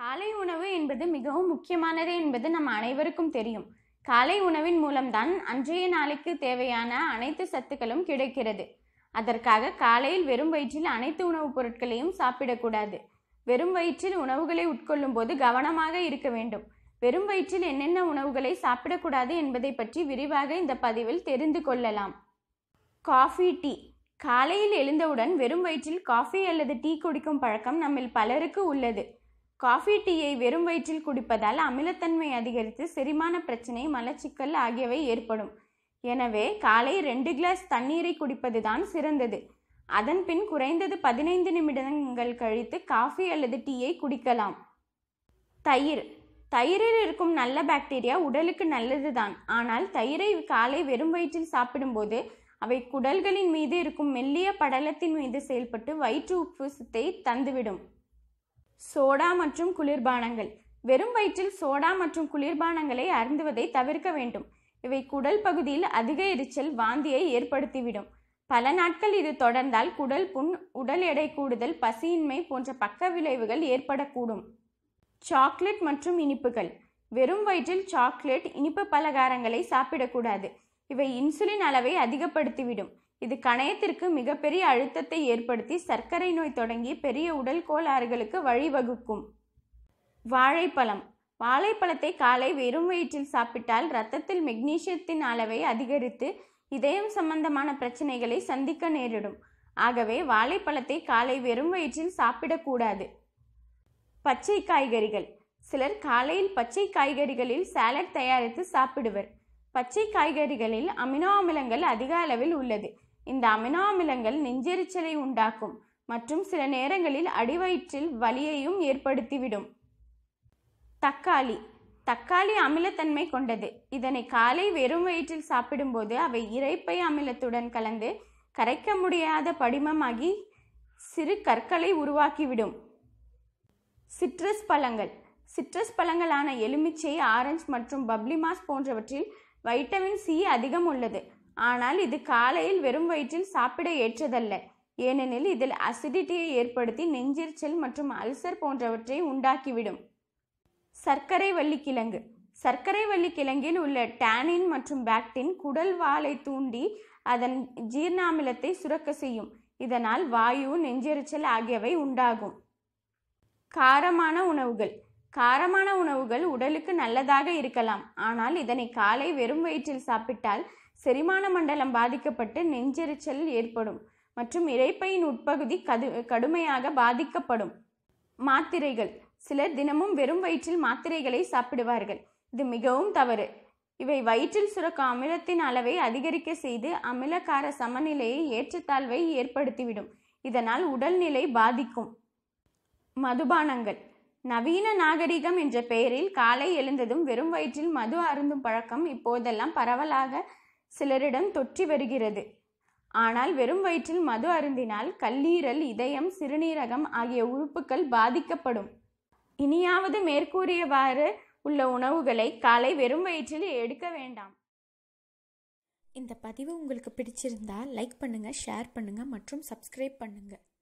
காலை உணவு என்பது மிகவும் முக்கியமானது என்பது நம் அனைவருக்கும் தெரியும் காலை உணவின் மூலம்தான் அன்றைய நாளைக்கு தேவையான அனைத்து சத்துக்களும் கிடைக்கிறது அதற்காக காலையில் வெறும் வயிற்றில் அனைத்து உணவுப் பொருட்களையும் சாப்பிடக்கூடாது வெறும் வயிற்றில் உணவுகளை உட்கொள்ளும் போது கவனமாக இருக்க வேண்டும் வெறும் வயிற்றில் என்னென்ன உணவுகளை சாப்பிடக்கூடாது என்பதை பற்றி விரிவாக இந்த பதிவில் தெரிந்து கொள்ளலாம் காஃபி டீ காலையில் எழுந்தவுடன் வெறும் வயிற்றில் காஃபி அல்லது டீ குடிக்கும் பழக்கம் நம்மில் பலருக்கு உள்ளது காஃபி டீயை வெறும் வயிற்றில் குடிப்பதால் அமிலத்தன்மை அதிகரித்து செரிமான பிரச்சனை மலச்சிக்கல் ஆகியவை ஏற்படும் எனவே காலை ரெண்டு கிளாஸ் தண்ணீரை குடிப்பதுதான் சிறந்தது அதன் பின் குறைந்தது பதினைந்து நிமிடங்கள் கழித்து காஃபி அல்லது டீயை குடிக்கலாம் தயிர் தயிரில் இருக்கும் நல்ல பாக்டீரியா உடலுக்கு நல்லதுதான் ஆனால் தயிரை காலை வெறும் வயிற்றில் சாப்பிடும்போது அவை குடல்களின் மீது இருக்கும் மெல்லிய படலத்தின் மீது செயல்பட்டு வயிற்று உப்புசத்தை தந்துவிடும் சோடா மற்றும் குளிர்பானங்கள் வெறும் வயிற்றில் சோடா மற்றும் குளிர்பானங்களை அருந்துவதை தவிர்க்க வேண்டும் இவை குடல் பகுதியில் அதிக எரிச்சல் வாந்தியை ஏற்படுத்திவிடும் பல நாட்கள் இது தொடர்ந்தால் குடல் புண் உடல் எடை கூடுதல் பசியின்மை போன்ற பக்க விளைவுகள் ஏற்படக்கூடும் சாக்லேட் மற்றும் இனிப்புகள் வெறும் வயிற்றில் சாக்லேட் இனிப்பு பலகாரங்களை சாப்பிடக்கூடாது இவை இன்சுலின் அளவை அதிகப்படுத்திவிடும் இது கணையத்திற்கு மிகப்பெரிய அழுத்தத்தை ஏற்படுத்தி சர்க்கரை நோய் தொடங்கி பெரிய உடல் கோளாறுகளுக்கு வழிவகுக்கும் வாழைப்பழம் வாழைப்பழத்தை காலை வெறும் வயிற்றில் சாப்பிட்டால் இரத்தத்தில் மெக்னீசியத்தின் அளவை அதிகரித்து இதயம் சம்பந்தமான பிரச்சனைகளை சந்திக்க நேரிடும் ஆகவே வாழைப்பழத்தை காலை வெறும் வயிற்றில் சாப்பிடக்கூடாது பச்சை காய்கறிகள் சிலர் காலையில் பச்சை காய்கறிகளில் சாலட் தயாரித்து சாப்பிடுவர் பச்சை காய்கறிகளில் அமினோ அமிலங்கள் அதிக அளவில் உள்ளது இந்த அமினோ அமிலங்கள் நெஞ்செரிச்சலை உண்டாக்கும் மற்றும் சில நேரங்களில் அடிவயிற்றில் வலியையும் ஏற்படுத்திவிடும் தக்காளி தக்காளி அமிலத்தன்மை கொண்டது இதனை காலை வெறும் வயிற்றில் சாப்பிடும்போது அவை இரைப்பை அமிலத்துடன் கலந்து கரைக்க முடியாத படிமமாகி சிறு கற்களை உருவாக்கிவிடும் சிட்ரஸ் பழங்கள் சிட்ரஸ் பழங்களான எலுமிச்சை ஆரஞ்சு மற்றும் பப்ளிமாஸ் போன்றவற்றில் வைட்டமின் சி அதிகம் உள்ளது ஆனால் இது காலையில் வெறும் வயிற்றில் சாப்பிட ஏற்றதல்ல ஏனெனில் இதில் அசிடிட்டியை ஏற்படுத்தி நெஞ்செரிச்சல் மற்றும் அல்சர் போன்றவற்றை உண்டாக்கிவிடும் சர்க்கரை வள்ளிக்கிழங்கு சர்க்கரை வள்ளிக்கிழங்கில் உள்ள டானின் மற்றும் பாக்டின் குடல் வாலை தூண்டி அதன் ஜீர்ணாமிலத்தை சுரக்க செய்யும் இதனால் வாயு நெஞ்செரிச்சல் ஆகியவை உண்டாகும் காரமான உணவுகள் காரமான உணவுகள் உடலுக்கு நல்லதாக இருக்கலாம் ஆனால் இதனை காலை வெறும் வயிற்றில் சாப்பிட்டால் செரிமான மண்டலம் பாதிக்கப்பட்டு நெஞ்செரிச்சல் ஏற்படும் மற்றும் இறைப்பையின் உட்பகுதி கது கடுமையாக பாதிக்கப்படும் மாத்திரைகள் சிலர் தினமும் வெறும் வயிற்றில் மாத்திரைகளை சாப்பிடுவார்கள் இது மிகவும் தவறு இவை வயிற்றில் சுரக்கும் அமிலத்தின் அளவை அதிகரிக்க செய்து அமிலக்கார சமநிலையை ஏற்றத்தாழ்வை ஏற்படுத்திவிடும் இதனால் உடல்நிலை பாதிக்கும் மதுபானங்கள் நவீன நாகரிகம் என்ற பெயரில் காலை எழுந்ததும் வெறும் வயிற்றில் மது அருந்தும் பழக்கம் இப்போதெல்லாம் பரவலாக சிலரிடம் தொற்றி வருகிறது ஆனால் வெறும் வயிற்றில் மது அருந்தினால் கல்லீரல் இதயம் சிறுநீரகம் ஆகிய உறுப்புகள் பாதிக்கப்படும் இனியாவது மேற்கூறியவாறு உள்ள உணவுகளை காலை வெறும் வயிற்றில் எடுக்க வேண்டாம் இந்த பதிவு உங்களுக்கு பிடிச்சிருந்தா லைக் பண்ணுங்கள் ஷேர் பண்ணுங்கள் மற்றும் சப்ஸ்கிரைப் பண்ணுங்கள்